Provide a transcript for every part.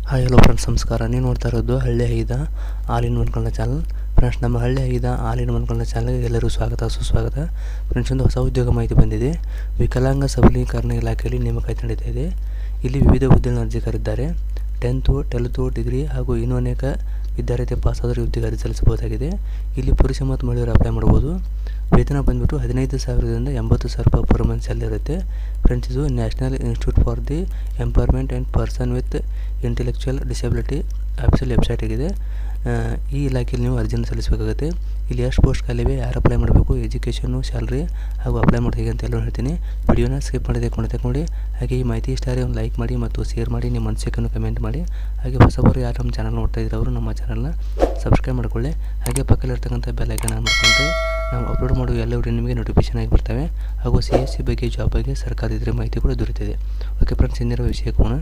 hi hello friends ನಮಸ್ಕಾರ ನೀವು ನೋಡ್ತಾ ಇರೋದು ಹಳ್ಳಿ ಐದ all in one Kannada channel friends ನಮ್ಮ ಹಳ್ಳಿ ಐದ ಆಲ್ ಇನ್ ಒನ್ ಕನ್ನಡ ಚಾನಲ್ಗೆ ಎಲ್ಲರಿಗೂ ಸ್ವಾಗತ ಸುಸ್ವಾಗತ ಫ್ರೆಂಡ್ಸ್ ಒಂದು ಹೊಸ ಉದ್ಯೋಗ ಮಾಹಿತಿ ಬಂದಿದೆ ವಿಕಲಾಂಗ ಸಬಲೀಕರಣ ಇಲಾಖೆಯಲ್ಲಿ ನೇಮಕಾತಿ ನಡೀತಾ ಇದೆ ಇಲ್ಲಿ ವಿವಿಧ ಹುದ್ದೆಗಳನ್ನು ಅರ್ಜಿ ಕರೆದಿದ್ದಾರೆ ಟೆಂತು ಟ್ವೆಲ್ತು ಡಿಗ್ರಿ ಹಾಗೂ ಇನ್ನೂ ಅನೇಕ ವಿದ್ಯಾರ್ಥಿ ಪಾಸಾದರೂ ಉದ್ಯೋಗ ಅರ್ಜಿ ಸಲ್ಲಿಸಬಹುದಾಗಿದೆ ಇಲ್ಲಿ ಪುರುಷ ಮತ್ತು ಮಹಿಳೆಯರು ಅಪ್ಲೈ ಮಾಡ್ಬೋದು ವೇತನ ಬಂದುಬಿಟ್ಟು ಹದಿನೈದು ಸಾವಿರದಿಂದ ಎಂಬತ್ತು ಸಾವಿರ ರೂಪಾಯಿ ಪರ್ ಮಂತ್ ಸ್ಯಾಲರಿ ಇರುತ್ತೆ ಫ್ರೆಂಡ್ಸ್ ಇದು national institute for the empowerment and person with intellectual disability official website ಆಗಿದೆ ಆ, ಈ ಇಲಾಖೆಯಲ್ಲಿ ನೀವು ಅರ್ಜಿಯನ್ನು ಸಲ್ಲಿಸಬೇಕಾಗುತ್ತೆ ಇಲ್ಲಿ ಎಷ್ಟು ಪೋಸ್ಟ್ ಖಾಲಿವೆ ಯಾರು ಅಪ್ಲೈ ಮಾಡಬೇಕು ಎಜುಕೇಷನು ಸ್ಯಾಲ್ರಿ ಹಾಗೂ ಅಪ್ಲೈ ಮಾಡೋದು ಹೇಗೆ ಅಂತ ಎಲ್ಲ ಹೇಳ್ತೀನಿ ವಿಡಿಯೋನ ಸ್ಕಿಪ್ ಮಾಡಿದೆ ಕೊಂಡು ತಗೊಂಡು ಹಾಗೆ ಈ ಮಾಹಿತಿ ಇಷ್ಟ ಆದರೆ ಒಂದು ಲೈಕ್ ಮಾಡಿ ಮತ್ತು ಶೇರ್ ಮಾಡಿ ನಿಮ್ಮ ಅನಿಸಿಕೆಯನ್ನು ಕಮೆಂಟ್ ಮಾಡಿ ಹಾಗೆ ಹೊಸಬರು ಯಾರು ನಮ್ಮ ಚಾನಲ್ ನೋಡ್ತಾ ಇದ್ದಾರೆ ಅವರು ನಮ್ಮ ಚಾನಲ್ನ ಸಬ್ಸ್ಕ್ರೈಬ್ ಮಾಡ್ಕೊಳ್ಳಿ ಹಾಗೆ ಪಕ್ಕದಲ್ಲಿರ್ತಕ್ಕಂಥ ಬೆಲ್ ಐಕನ್ ಆನ್ ಮಾಡಿಕೊಂಡ್ರೆ ನಾವು ಅಪ್ಲೋಡ್ ಮಾಡುವ ಎಲ್ಲ ವಿಡಿಯೋ ನಿಮಗೆ ನೋಟಿಫಿಕೇಶನ್ ಆಗಿ ಬರ್ತವೆ ಹಾಗೂ ಸಿ ಎಸ್ ಸಿ ಬಗ್ಗೆ ಜಾಬ್ ಬಗ್ಗೆ ಸರ್ಕಾರದ ಮಾಹಿತಿ ಕೂಡ ದೊರೆತಿದೆ ಓಕೆ ಫ್ರೆಂಡ್ಸ್ ಇಂದಿರೋ ವಿಷಯಕ್ಕೆ ಹೋಗೋಣ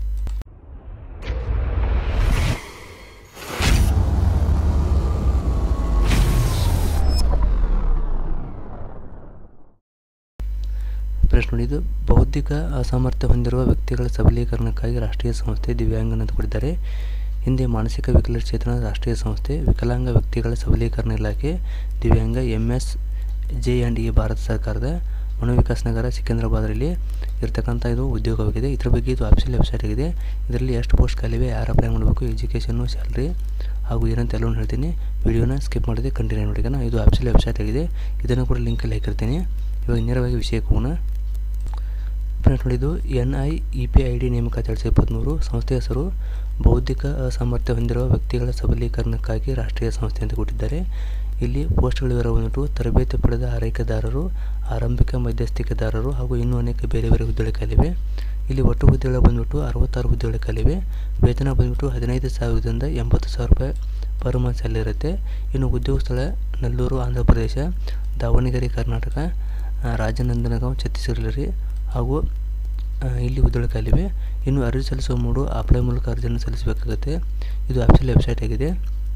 ಪ್ರಶ್ನೆ ನೋಡಿ ಇದು ಬೌದ್ಧಿಕ ಅಸಾಮರ್ಥ್ಯ ಹೊಂದಿರುವ ವ್ಯಕ್ತಿಗಳ ಸಬಲೀಕರಣಕ್ಕಾಗಿ ರಾಷ್ಟ್ರೀಯ ಸಂಸ್ಥೆ ದಿವ್ಯಾಂಗನ ಅಂತ ಕೊಟ್ಟಿದ್ದಾರೆ ಹಿಂದೆ ಮಾನಸಿಕ ವಿಕಲಚೇತನ ರಾಷ್ಟ್ರೀಯ ಸಂಸ್ಥೆ ವಿಕಲಾಂಗ ವ್ಯಕ್ತಿಗಳ ಸಬಲೀಕರಣ ಇಲಾಖೆ ದಿವ್ಯಾಂಗ M S J and E ಭಾರತ ಸರ್ಕಾರದ ಮನೋವಿಕಾಸ್ ನಗರ ಸಿಕಿಂದ್ರಾಬಾದಲ್ಲಿ ಇರ್ತಕ್ಕಂಥ ಇದು ಉದ್ಯೋಗವಾಗಿದೆ ಇದ್ರ ಬಗ್ಗೆ ಇದು ಆಫೀಷಿಯಲ್ ವೆಬ್ಸೈಟ್ ಆಗಿದೆ ಇದರಲ್ಲಿ ಎಷ್ಟು ಪೋಸ್ಟ್ ಖಾಲಿವೆ ಯಾರು ಅಪ್ಲೈ ಮಾಡಬೇಕು ಎಜುಕೇಷನ್ನು ಸ್ಯಾಲ್ರಿ ಹಾಗೂ ಏನಂತ ಎಲ್ಲವೂ ಹೇಳ್ತೀನಿ ವಿಡಿಯೋನ ಸ್ಕಿಪ್ ಮಾಡಿದೆ ಕಂಟಿನ್ಯೂ ನೋಡಿ ಈಗ ಇದು ಆಫೀಷಿಯಲ್ ವೆಬ್ಸೈಟ್ ಆಗಿದೆ ಇದನ್ನು ಕೂಡ ಲಿಂಕಲ್ಲಿ ಹಾಕಿರ್ತೀನಿ ಇವಾಗ ನೇರವಾಗಿ ವಿಷಯಕ್ಕೆ ಹೋಗೋಣ ಫ್ರೆಂಡ್ಸ್ ನೋಡಿದ್ದು N I E P I D ನೇಮಕಾತಿ ಎರಡು ಸಾವಿರದ ಇಪ್ಪತ್ತ್ಮೂರು ಸಂಸ್ಥೆ ಹೆಸರು ಬೌದ್ಧಿಕ ಅಸಾಮರ್ಥ್ಯ ಹೊಂದಿರುವ ವ್ಯಕ್ತಿಗಳ ಸಬಲೀಕರಣಕ್ಕಾಗಿ ರಾಷ್ಟ್ರೀಯ ಸಂಸ್ಥೆ ಅಂತ ಕೊಟ್ಟಿದ್ದಾರೆ ಇಲ್ಲಿ ಪೋಸ್ಟ್ಗಳ ವಿವರ ಬಂದ್ಬಿಟ್ಟು ತರಬೇತಿ ಪಡೆದ ಆರೈಕೆದಾರರು ಆರಂಭಿಕ ಮಧ್ಯಸ್ಥಿಕೆದಾರರು ಹಾಗೂ ಇನ್ನೂ ಅನೇಕ ಬೇರೆ ಬೇರೆ ಹುದ್ದೆಗಳ ಖಾಲಿವೆ ಇಲ್ಲಿ ಒಟ್ಟು ಹುದ್ದೆಗಳು ಬಂದ್ಬಿಟ್ಟು ಅರವತ್ತಾರು ಹುದ್ದೆಗಳ ಖಾಲಿವೆ ವೇತನ ಬಂದ್ಬಿಟ್ಟು ಹದಿನೈದು ಸಾವಿರದಿಂದ ಎಂಬತ್ತು ಸಾವಿರ ರೂಪಾಯಿ ಪರ್ ಮಂತ್ ಸ್ಯಾಲರಿ ಇರುತ್ತೆ ಇನ್ನು ಉದ್ಯೋಗ ಸ್ಥಳ ನಲ್ಲೂರು ಆಂಧ್ರ ಪ್ರದೇಶ ದಾವಣಗೆರೆ ಕರ್ನಾಟಕ ಆ, ರಾಜನಂದನಗಾಂವ್ ಛತ್ತೀಸ್ಗಢಲ್ಲಿ ಹಾಗೂ ಆ, ಇಲ್ಲಿ ಹುದ್ದೆಗಳು ಖಾಲಿವೆ ಇನ್ನು ಅರ್ಜಿ ಸಲ್ಲಿಸುವ ಮೂಡು ಅಪ್ಲೈ ಮೂಲಕ ಅರ್ಜಿಯನ್ನು ಸಲ್ಲಿಸಬೇಕಾಗುತ್ತೆ ಇದು ಆಫೀಷಿಯಲ್ ವೆಬ್ಸೈಟ್ ಆಗಿದೆ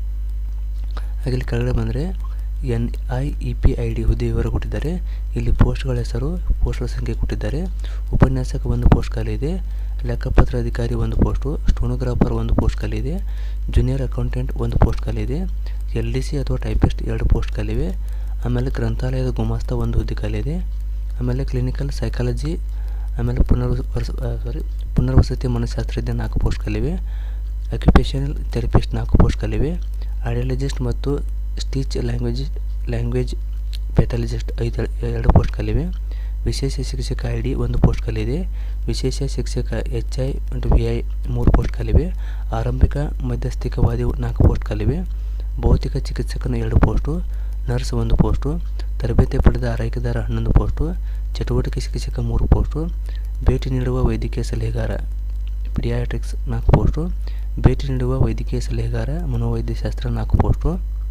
ಹಾಗೆ ಇಲ್ಲಿ ಕೆಳಗಡೆ ಬಂದರೆ N I E P I D ಹುದ್ದೆ ವಿವರ ಕೊಟ್ಟಿದ್ದಾರೆ ಇಲ್ಲಿ ಪೋಸ್ಟ್ಗಳ ಹೆಸರು ಪೋಸ್ಟ್ಗಳ ಸಂಖ್ಯೆ ಕೊಟ್ಟಿದ್ದಾರೆ ಉಪನ್ಯಾಸಕ ಒಂದು ಪೋಸ್ಟ್ ಖಾಲಿ ಇದೆ ಲೆಕ್ಕಪತ್ರ ಅಧಿಕಾರಿ ಒಂದು ಪೋಸ್ಟು ಸ್ಟೋನೋಗ್ರಾಫರ್ ಒಂದು ಪೋಸ್ಟ್ ಖಾಲಿ ಇದೆ ಜೂನಿಯರ್ ಅಕೌಂಟೆಂಟ್ ಒಂದು ಪೋಸ್ಟ್ ಖಾಲಿ ಇದೆ ಎಲ್ ಡಿ ಸಿ ಅಥವಾ ಟೈಪಿಸ್ಟ್ ಎರಡು ಪೋಸ್ಟ್ ಖಾಲಿವೆ ಆಮೇಲೆ ಗ್ರಂಥಾಲಯದ ಗುಮಾಸ್ತ ಒಂದು ಹುದ್ದೆ ಖಾಲಿ ಇದೆ ಆಮೇಲೆ ಕ್ಲಿನಿಕಲ್ ಸೈಕಾಲಜಿ ಆಮೇಲೆ ಪುನರ್ವಸ ಸಾರಿ ಪುನರ್ವಸತಿ ಮನಃಶಾಸ್ತ್ರಜ್ಞ ನಾಲ್ಕು ಪೋಸ್ಟ್ ಖಾಲಿವೆ ಅಕ್ಯುಪೇಷನಲ್ ಥೆರಪಿಸ್ಟ್ ನಾಲ್ಕು ಪೋಸ್ಟ್ ಖಾಲಿವೆ ಆಡಿಯಾಲಜಿಸ್ಟ್ ಮತ್ತು ಸ್ಟೀಚ್ ಲ್ಯಾಂಗ್ವೇಜ್ ಲ್ಯಾಂಗ್ವೇಜ್ ಪೆಥಾಲಜಿಸ್ಟ್ ಐದು ಎರಡು ಪೋಸ್ಟ್ ಖಾಲಿವೆ ವಿಶೇಷ ಶಿಕ್ಷಕ ಐ ಡಿ ಒಂದು ಪೋಸ್ಟ್ ಖಾಲಿದೆ ವಿಶೇಷ ಶಿಕ್ಷಕ ಎಚ್ ಐ ಮತ್ತು ವಿ ಐ ಮೂರು ಪೋಸ್ಟ್ ಖಾಲಿವೆ ಆರಂಭಿಕ ಮಧ್ಯಸ್ಥಿಕವಾದಿ ನಾಲ್ಕು ಪೋಸ್ಟ್ ಖಾಲಿವೆ ಭೌತಿಕ ಚಿಕಿತ್ಸಕನ ಎರಡು ಪೋಸ್ಟು ನರ್ಸ್ ಒಂದು ಪೋಸ್ಟು ತರಬೇತಿ ಪಡೆದ ಆರೈಕೆದಾರ ಹನ್ನೊಂದು ಪೋಸ್ಟು ಚಟುವಟಿಕೆ ಶಿಕ್ಷಕ ಮೂರು ಪೋಸ್ಟು ಭೇಟಿ ನೀಡುವ ವೈದ್ಯಕೀಯ ಸಲಹೆಗಾರ ಪಿಡಿಯಾಟ್ರಿಕ್ಸ್ ನಾಲ್ಕು ಪೋಸ್ಟು ಭೇಟಿ ನೀಡುವ ವೈದ್ಯಕೀಯ ಸಲಹೆಗಾರ ಮನೋವೈದ್ಯಶಾಸ್ತ್ರ ನಾಲ್ಕು ಪೋಸ್ಟು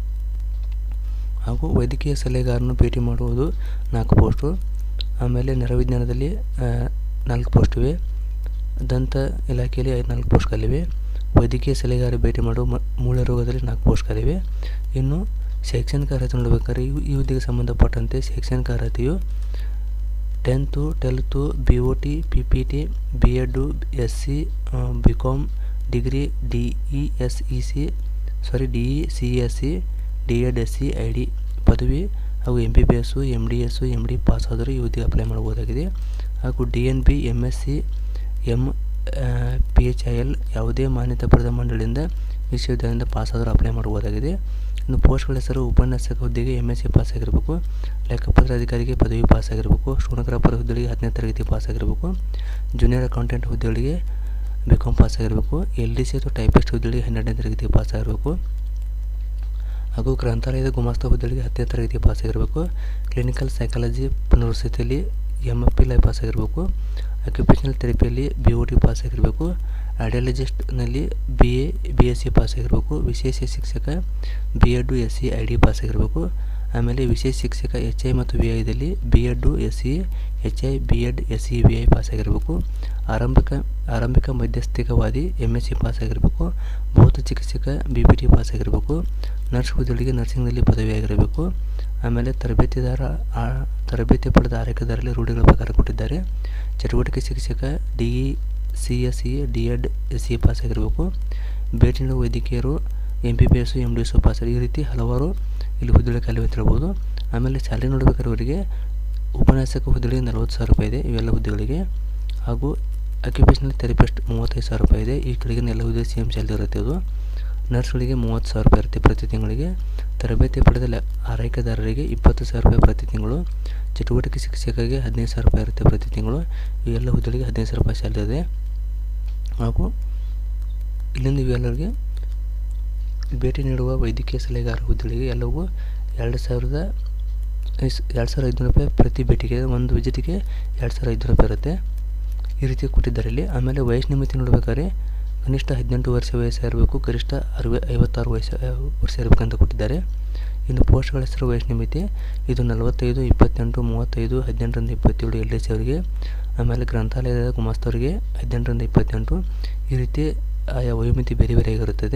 ಹಾಗೂ ವೈದ್ಯಕೀಯ ಸಲಹೆಗಾರನು ಭೇಟಿ ಮಾಡುವುದು ನಾಲ್ಕು ಪೋಸ್ಟು ಆಮೇಲೆ ನರವಿಜ್ಞಾನದಲ್ಲಿ ಆ, ನಾಲ್ಕು ಪೋಸ್ಟ್ ಇವೆ ದಂತ ಇಲಾಖೆಯಲ್ಲಿ ಐದು ನಾಲ್ಕು ಪೋಸ್ಟ್ ಖಾಲಿವೆ ವೈದ್ಯಕೀಯ ಸಲಹೆಗಾರ ಭೇಟಿ ಮಾಡುವ ಮ- ಮೂಳೆ ರೋಗದಲ್ಲಿ ನಾಲ್ಕು ಪೋಸ್ಟ್ ಖಾಲಿವೆ ಇನ್ನು ಶೈಕ್ಷಣಿಕ ಅರ್ಹತೆ ನೋಡಬೇಕಾದ್ರೆ ಇವು ಈ ಹುದ್ದೆಗೆ ಸಂಬಂಧಪಟ್ಟಂತೆ ಶೈಕ್ಷಣಿಕ ಅರ್ಹತೆಯು tenth twelfth B O T P P T B Ed S C B Com degree D E S E C sorry D E C S C D Ed S C I D ಪದವಿ ಹಾಗೂ M B B S M D S M D pass ಆದರೂ ಈ ಹುದ್ದೆಗೆ apply ಮಾಡಬಹುದಾಗಿದೆ ಹಾಗೂ D N B M S C M P H I L ಯಾವುದೇ ಮಾನ್ಯತೆ ಪಡೆದ ಮಂಡಳಿಯಿಂದ ವಿಶ್ವವಿದ್ಯಾಲಯದಿಂದ ಪಾಸ್ ಆದರೂ ಅಪ್ಲೈ ಮಾಡಬಹುದಾಗಿದೆ ಇನ್ನು ಪೋಸ್ಟ್ಗಳ ಹೆಸರು ಉಪನ್ಯಾಸಕ ಹುದ್ದೆಗೆ ಎಮ್ ಎಸ್ ಸಿ ಪಾಸ್ ಆಗಿರಬೇಕು ಲೆಕ್ಕಪತ್ರ ಅಧಿಕಾರಿಗೆ ಪದವಿ ಪಾಸ್ ಆಗಿರಬೇಕು ಸ್ಟೋನೋಗ್ರಾಫರ್ ಹುದ್ದೆಗಳಿಗೆ ಹತ್ತನೇ ತರಗತಿ ಪಾಸ್ ಆಗಿರಬೇಕು ಜೂನಿಯರ್ ಅಕೌಂಟೆಂಟ್ ಹುದ್ದೆಗಳಿಗೆ ಬಿ ಕಾಮ್ ಪಾಸ್ ಆಗಿರಬೇಕು ಎಲ್ ಡಿ ಸಿ ಅಥವಾ ಟೈಪಿಸ್ಟ್ ಹುದ್ದೆಗಳಿಗೆ ಹನ್ನೆರಡನೇ ತರಗತಿ ಪಾಸ್ ಆಗಿರಬೇಕು ಹಾಗೂ ಗ್ರಂಥಾಲಯದ ಗುಮಾಸ್ತ ಹುದ್ದೆಗಳಿಗೆ ಹತ್ತನೇ ತರಗತಿ ಪಾಸ್ ಆಗಿರಬೇಕು ಕ್ಲಿನಿಕಲ್ ಸೈಕಾಲಜಿ ಪುನರ್ವಸತಿಯಲ್ಲಿ ಎಮ್ ಎಫ್ ಪಿ ಲೈ ಪಾಸ್ ಆಗಿರಬೇಕು ಅಕ್ಯುಪೇಷನಲ್ ಥೆರಪಿಯಲ್ಲಿ ಬಿ ಒ ಟಿ ಪಾಸ್ ಆಗಿರಬೇಕು ಆಡಿಯಾಲಜಿಸ್ಟ್ನಲ್ಲಿ B A B S C pass ಆಗಿರಬೇಕು ವಿಶೇಷ ಶಿಕ್ಷಕ B Ed S C I D pass ಆಗಿರಬೇಕು ಆಮೇಲೆ ವಿಶೇಷ ಶಿಕ್ಷಕ ಎಚ್ ಐ ಮತ್ತು ವಿ ಐದಲ್ಲಿ B Ed S C H I B Ed S C V I pass ಆಗಿರಬೇಕು ಆರಂಭಿಕ ಆರಂಭಿಕ ಮಧ್ಯಸ್ಥಿಕವಾದಿ ಎಮ್ ಎಸ್ ಸಿ ಪಾಸ್ ಆಗಿರಬೇಕು ಭೌತ ಚಿಕಿತ್ಸಕ ಬಿ ಬಿ ಟಿ ಪಾಸ್ ಆಗಿರಬೇಕು ನರ್ಸ್ ಹುದ್ದೆಗಳಿಗೆ ನರ್ಸಿಂಗ್ನಲ್ಲಿ ಪದವಿ ಆಗಿರಬೇಕು ಆಮೇಲೆ ತರಬೇತಿದಾರ ಆ- ತರಬೇತಿ ಪಡೆದ ಆರೈಕೆದಾರರಲ್ಲಿ ರೂಢಿಗಳ ಪ್ರಕಾರ ಕೊಟ್ಟಿದ್ದಾರೆ ಚಟುವಟಿಕೆ ಶಿಕ್ಷಕ D E C S C D Ed S C pass ಆಗಿರಬೇಕು ಭೇಟಿ ನೀಡುವ ವೈದ್ಯಕೀಯರು M B B S M D S pass ಈ ರೀತಿ ಹಲವಾರು ಇಲ್ಲಿ ಹುದ್ದೆಗಳ ಖಾಲಿ ಅಂತ ಹೇಳ್ಬೋದು ಆಮೇಲೆ ಸ್ಯಾಲ್ರಿ ನೋಡಬೇಕಾದ್ರೆ ಇವರಿಗೆ ಉಪನ್ಯಾಸಕ ಹುದ್ದೆಗಳಿಗೆ ನಲವತ್ತು ಸಾವಿರ ರೂಪಾಯಿ ಇದೆ ಇವೆಲ್ಲ ಹುದ್ದೆಗಳಿಗೆ ಹಾಗೂ ಅಕ್ಯುಪೇಷನಲ್ ಥೆರಪಿಸ್ಟ್ ಮೂವತ್ತೈದು ಸಾವಿರ ರೂಪಾಯಿ ಇದೆ ಈ ಕೆಳಗಿನ ಎಲ್ಲ ಹುದ್ದೆ ಸಿ ಎಮ್ ಸ್ಯಾಲ್ರಿ ಇರುತ್ತೆ ಅದು ನರ್ಸ್ಗಳಿಗೆ ಮೂವತ್ತು ಸಾವಿರ ರೂಪಾಯಿ ಇರುತ್ತೆ ಪ್ರತಿ ತಿಂಗಳಿಗೆ ತರಬೇತಿ ಪಡೆದ ಲ ಆರೈಕೆದಾರರಿಗೆ ಇಪ್ಪತ್ತು ಸಾವಿರ ರೂಪಾಯಿ ಪ್ರತಿ ತಿಂಗಳು ಚಟುವಟಿಕೆ ಶಿಕ್ಷಕರಿಗೆ ಹದಿನೈದು ಸಾವಿರ ರೂಪಾಯಿ ಇರುತ್ತೆ ಪ್ರತಿ ತಿಂಗಳು ಈ ಎಲ್ಲ ಹುದ್ದೆಗಳಿಗೆ ಹದಿನೈದು ಸಾವಿರ ರೂಪಾಯಿ ಸ್ಯಾಲ್ರಿ ಇದೆ ಹಾಗೂ ಇಲ್ಲಿಂದ ಇವೆಲ್ಲರಿಗೆ ಭೇಟಿ ನೀಡುವ ವೈದ್ಯಕೀಯ ಸಲಹೆಗಾರ ಹುದ್ದೆಗಳಿಗೆ ಎಲ್ಲವೂ ಎರಡು ಸಾವಿರದ ಎರಡು ಸಾವಿರದ ಐದುನೂರು ರೂಪಾಯಿ ಪ್ರತಿ ಭೇಟಿಗೆ ಒಂದು ವಿಸಿಟಿಗೆ ಎರಡು ಸಾವಿರದ ಐದುನೂರು ರೂಪಾಯಿ ಇರುತ್ತೆ ಈ ರೀತಿ ಕೊಟ್ಟಿದ್ದಾರೆ ಇಲ್ಲಿ ಆಮೇಲೆ ವಯಸ್ಸು ಮಿತಿ ನೋಡಬೇಕಾದ್ರೆ ಕನಿಷ್ಠ ಹದಿನೆಂಟು ವರ್ಷ ವಯಸ್ಸಾಗಿರಬೇಕು ಗರಿಷ್ಠ ಅರವೈ ಐವತ್ತಾರು ವಯಸ್ಸು ವರ್ಷ ಇರಬೇಕಂತ ಕೊಟ್ಟಿದ್ದಾರೆ ಇನ್ನು ಪೋಸ್ಟ್ಗಳ ಹೆಸರು ವಯಸ್ಸಿನ ಮಿತಿ ಇದು ನಲವತ್ತೈದು ಇಪ್ಪತ್ತೆಂಟು ಮೂವತ್ತೈದು ಹದಿನೆಂಟರಿಂದ ಇಪ್ಪತ್ತೇಳು ಎಲ್ ಎಸ್ ಅವರಿಗೆ ಆಮೇಲೆ ಗ್ರಂಥಾಲಯದ ಗುಮಾಸ್ತವರಿಗೆ ಹದಿನೆಂಟರಿಂದ ಇಪ್ಪತ್ತೆಂಟು ಈ ರೀತಿ ಆಯಾ ವಯೋಮಿತಿ ಬೇರೆ ಬೇರೆ ಆಗಿರುತ್ತದೆ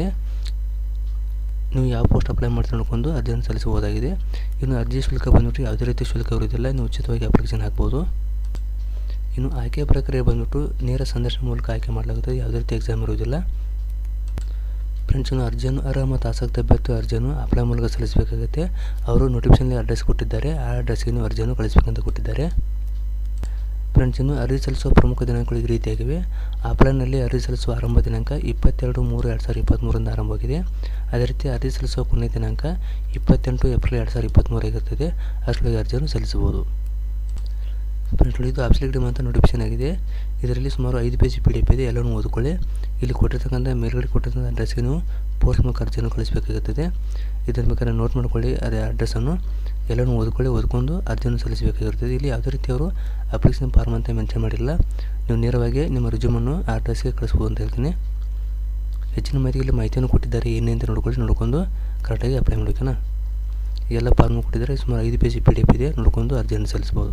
ನೀವು ಯಾವ ಪೋಸ್ಟ್ ಅಪ್ಲೈ ಮಾಡ್ತಾ ನೋಡ್ಕೊಂಡು ಅರ್ಜಿಯನ್ನು ಸಲ್ಲಿಸಬಹುದಾಗಿದೆ ಇನ್ನು ಅರ್ಜಿ ಶುಲ್ಕ ಬಂದ್ಬಿಟ್ಟು ಯಾವುದೇ ರೀತಿ ಶುಲ್ಕ ಇರುವುದಿಲ್ಲ ನೀವು ಉಚಿತವಾಗಿ ಅಪ್ಲಿಕೇಶನ್ ಹಾಕ್ಬೋದು ಇನ್ನು ಆಯ್ಕೆ ಪ್ರಕ್ರಿಯೆ ಬಂದ್ಬಿಟ್ಟು ನೇರ ಸಂದರ್ಶನ ಮೂಲಕ ಆಯ್ಕೆ ಮಾಡಲಾಗುತ್ತದೆ ಯಾವುದೇ ರೀತಿ ಎಕ್ಸಾಮ್ ಇರುವುದಿಲ್ಲ ಫ್ರೆಂಡ್ಸ್ ಇನ್ನು ಅರ್ಜಿಯನ್ನು ಅರ್ಹ ಮತ್ತು ಆಸಕ್ತ ಅಭ್ಯರ್ಥಿ ಅರ್ಜಿಯನ್ನು ಅಪ್ಲೈ ಮೂಲಕ ಸಲ್ಲಿಸಬೇಕಾಗುತ್ತೆ ಅವರು ನೋಟಿಫಿಕೇಷನಲ್ಲಿ ಅಡ್ರೆಸ್ ಕೊಟ್ಟಿದ್ದಾರೆ ಆ ಅಡ್ರೆಸ್ಗೆ ನೀವು ಅರ್ಜಿಯನ್ನು ಕಳಿಸಬೇಕಂತ ಕೊಟ್ಟಿದ್ದಾರೆ ಫ್ರೆಂಡ್ಸ್ ಇನ್ನು ಅರ್ಜಿ ಸಲ್ಲಿಸುವ ಪ್ರಮುಖ ದಿನಾಂಕಗಳು ಈ ರೀತಿಯಾಗಿವೆ ಆಫ್ಲೈನ್ನಲ್ಲಿ ಅರ್ಜಿ ಸಲ್ಲಿಸುವ ಆರಂಭ ದಿನಾಂಕ ಇಪ್ಪತ್ತೆರಡು ಮೂರು ಎರಡು ಸಾವಿರದ ಇಪ್ಪತ್ತ್ಮೂರರಿಂದ ಆರಂಭವಾಗಿದೆ ಅದೇ ರೀತಿ ಅರ್ಜಿ ಸಲ್ಲಿಸುವ ಕೊನೆಯ ದಿನಾಂಕ ಇಪ್ಪತ್ತೆಂಟು ಏಪ್ರಿಲ್ ಎರಡು ಸಾವಿರದ ಇಪ್ಪತ್ತ್ಮೂರಾಗಿರುತ್ತದೆ ಅಷ್ಟರೊಳಗೆ ಅರ್ಜಿಯನ್ನು ಸಲ್ಲಿಸಬಹುದು ಫ್ರೆಂಡ್ಸ್ ಇದು ಆಬ್ಸಲಿಕ್ ಅಂತ ನೋಟಿಫಿಕೇಶನ್ ಆಗಿದೆ ಇದರಲ್ಲಿ ಸುಮಾರು ಐದು ಪೇಜ್ ಪಿ ಡಿ ಎಫ್ ಇದೆ ಎಲ್ಲನೂ ಓದ್ಕೊಳ್ಳಿ ಇಲ್ಲಿ ಕೊಟ್ಟಿರ್ತಕ್ಕಂಥ ಮೇಲ್ಗಡೆ ಕೊಟ್ಟಿರ್ತಕ್ಕಂಥ ಅಡ್ರೆಸ್ಗೆ ನೀವು ಪೋಸ್ಟ್ ಮೂಲಕ ಅರ್ಜಿಯನ್ನು ಕಳಿಸಬೇಕಾಗುತ್ತದೆ ಇದನ್ನು ಬೇಕಾದ್ರೆ ನೋಟ್ ಮಾಡ್ಕೊಳ್ಳಿ ಅದೇ ಅಡ್ರೆಸ್ಸನ್ನು ಎಲ್ಲನೂ ಓದ್ಕೊಳ್ಳಿ ಓದ್ಕೊಂಡು ಅರ್ಜಿಯನ್ನು ಸಲ್ಲಿಸಬೇಕಾಗಿರ್ತದೆ ಇಲ್ಲಿ ಯಾವುದೇ ರೀತಿ ಅವರು ಅಪ್ಲಿಕೇಶನ್ ಫಾರ್ಮ್ ಅಂತ ಮೆನ್ಷನ್ ಮಾಡಿಲ್ಲ ನೀವು ನೇರವಾಗಿ ನಿಮ್ಮ ರಿಜ್ಯೂಮನ್ನು ಆ ಅಡ್ರೆಸ್ಗೆ ಕಳಿಸ್ಬೋದು ಅಂತ ಹೇಳ್ತೀನಿ ಹೆಚ್ಚಿನ ಮಾಹಿತಿ ಇಲ್ಲಿ ಮಾಹಿತಿಯನ್ನು ಕೊಟ್ಟಿದ್ದಾರೆ ಏನೇ ಅಂತ ನೋಡ್ಕೊಳ್ಳಿ ನೋಡ್ಕೊಂಡು ಕರೆಕ್ಟಾಗಿ ಅಪ್ಲೈ ಮಾಡಬೇಕನ ಎಲ್ಲ ಫಾರ್ಮ್ ಕೊಟ್ಟಿದ್ದಾರೆ ಸುಮಾರು ಐದು ಪೇಜ್ ಪಿ ಡಿ ಎಫ್ ಇದೆ ನೋಡ್ಕೊಂಡು ಅರ್ಜಿಯನ್ನು ಸಲ್ಲಿಸ್ಬೋದು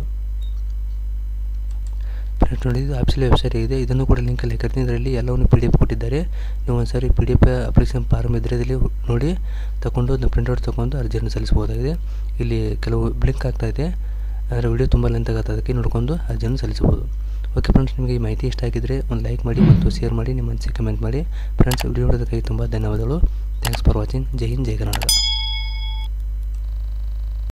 ಫ್ರೆಂಡ್ಸ್ ನೋಡಿ ಇದು ಆಫೀಸಲ್ಲಿ ವೆಬ್ಸೈಟ್ ಇದೆ ಇದನ್ನು ಕೂಡ ಲಿಂಕಲ್ಲಿ ಹಾಕಿರ್ತೀನಿ ಇದರಲ್ಲಿ ಎಲ್ಲವನ್ನು ಪಿ ಡಿ ಎಫ್ ಕೊಟ್ಟಿದ್ದಾರೆ ನೀವು ಒಂದು ಸಾರಿ P D F application form ಇದ್ದರೆ ಇದರಲ್ಲಿ ನೋಡಿ ತಗೊಂಡು ಅದನ್ನ ಪ್ರಿಂಟ್ಔಟ್ ತೊಗೊಂಡು ಅರ್ಜಿಯನ್ನು ಸಲ್ಲಿಸಬಹುದಾಗಿದೆ ಇಲ್ಲಿ ಕೆಲವು ಬ್ಲಿಂಕ್ ಆಗ್ತಾ ಇದೆ ಆದರೆ ವಿಡಿಯೋ ತುಂಬ ಲೆಂತ್ ಆಗುತ್ತೆ ಅದಕ್ಕೆ ನೋಡ್ಕೊಂಡು ಅರ್ಜಿಯನ್ನು ಸಲ್ಲಿಸಬಹುದು ಓಕೆ ಫ್ರೆಂಡ್ಸ್ ನಿಮಗೆ ಈ ಮಾಹಿತಿ ಇಷ್ಟ ಆಗಿದ್ದರೆ ಒಂದು ಲೈಕ್ ಮಾಡಿ ಮತ್ತು ಶೇರ್ ಮಾಡಿ ನಿಮ್ಮ ಅನಿಸಿಕೆ ಕಮೆಂಟ್ ಮಾಡಿ ಫ್ರೆಂಡ್ಸ್ ವಿಡಿಯೋ ನೋಡೋದಕ್ಕಾಗಿ ತುಂಬ ಧನ್ಯವಾದಗಳು ಥ್ಯಾಂಕ್ಸ್ ಫಾರ್ ವಾಚಿಂಗ್ ಜೈ ಹಿಂದ್ ಜೈ ಕರ್ನಾಟಕ